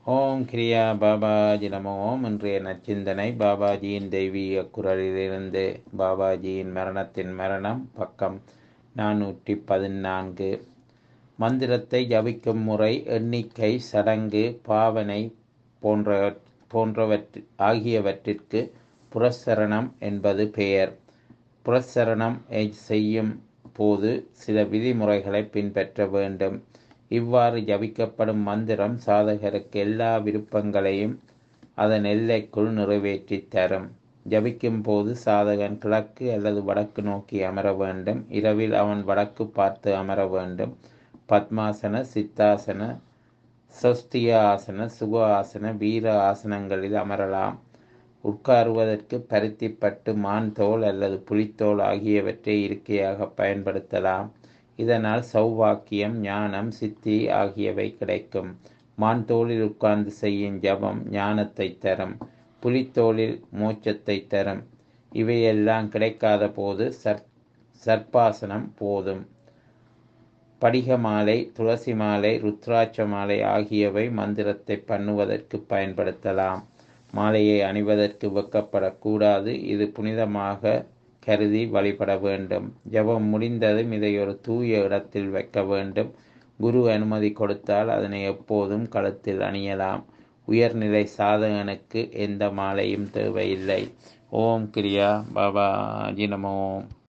ஓம் கிரியா பாபாஜி நமோ ஓம் இன்றைய நச்சிந்தனை பாபாஜியின் தெய்வீக குரலிலிருந்து பாபாஜியின் மரணத்தின் மரணம் பக்கம் நானூற்றி பதினான்கு மந்திரத்தை ஜபிக்கும் முறை எண்ணிக்கை சடங்கு பாவனை போன்ற போன்றவற்று ஆகியவற்றிற்கு புரசரணம் என்பது பெயர் புரசரணம் செய்யும் போது சில விதிமுறைகளை பின்பற்ற வேண்டும் இவ்வாறு ஜபிக்கப்படும் மந்திரம் சாதகருக்கு எல்லா விருப்பங்களையும் அதன் எல்லைக்குள் நிறைவேற்றி தரும் ஜபிக்கும் போது சாதகன் கிழக்கு அல்லது வடக்கு நோக்கி அமர வேண்டும் இரவில் அவன் வடக்கு பார்த்து அமர வேண்டும் பத்மாசன சித்தாசன சொஸ்திய ஆசன சுக ஆசன வீர ஆசனங்களில் அமரலாம் உட்காருவதற்கு பருத்திப்பட்டு மான் தோல் அல்லது புலித்தோல் ஆகியவற்றை இருக்கையாக பயன்படுத்தலாம் இதனால் சௌவாக்கியம் ஞானம் சித்தி ஆகியவை கிடைக்கும் மான் தோளில் உட்கார்ந்து செய்யும் ஜபம் ஞானத்தை தரும் புலித்தோளில் மோட்சத்தை தரும் இவையெல்லாம் கிடைக்காத போது சர் சர்ப்பாசனம் போதும் படிக மாலை துளசி மாலை ருத்ராட்ச மாலை ஆகியவை மந்திரத்தை பண்ணுவதற்கு பயன்படுத்தலாம் மாலையை அணிவதற்கு வெக்கப்படக்கூடாது இது புனிதமாக கருதி வழிபட வேண்டும் ஜபம் முடிந்ததும் இதை ஒரு தூய இடத்தில் வைக்க வேண்டும் குரு அனுமதி கொடுத்தால் அதனை எப்போதும் கழுத்தில் அணியலாம் உயர்நிலை சாதகனுக்கு எந்த மாலையும் தேவையில்லை ஓம் கிரியா பாபா ஜினமோம்